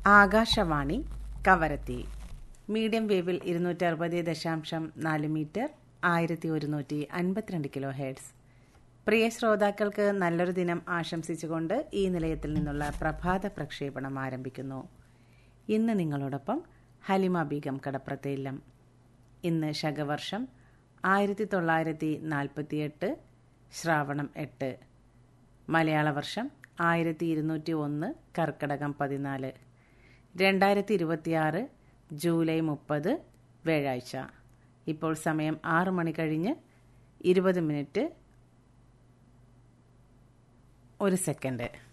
Akashvani Kavaratti medium വേവിൽ ഇരുന്നൂറ്റി അറുപത് ദശാംശം നാല് മീറ്റർ ആയിരത്തി ഒരുന്നൂറ്റി അൻപത്തിരണ്ട് കിലോ ഹെഡ്സ് പ്രിയ ശ്രോതാക്കൾക്ക് നല്ലൊരു ദിനം ആശംസിച്ചുകൊണ്ട് ഈ നിലയത്തിൽ നിന്നുള്ള പ്രഭാത പ്രക്ഷേപണം ആരംഭിക്കുന്നു ഇന്ന് നിങ്ങളോടൊപ്പം ഹലിമ ബീഗം കടപ്രത്തേല്ലം ഇന്ന് ശകവർഷം ആയിരത്തി തൊള്ളായിരത്തി നാൽപ്പത്തിയെട്ട് ശ്രാവണം എട്ട് മലയാള വർഷം ആയിരത്തി ഇരുന്നൂറ്റി ഒന്ന് കർക്കടകം പതിനാല് രണ്ടായിരത്തി ഇരുപത്തിയാറ് ജൂലൈ മുപ്പത് വ്യാഴാഴ്ച ഇപ്പോൾ സമയം ആറ് മണി കഴിഞ്ഞ് ഇരുപത് മിനിറ്റ് ഒരു സെക്കൻഡ്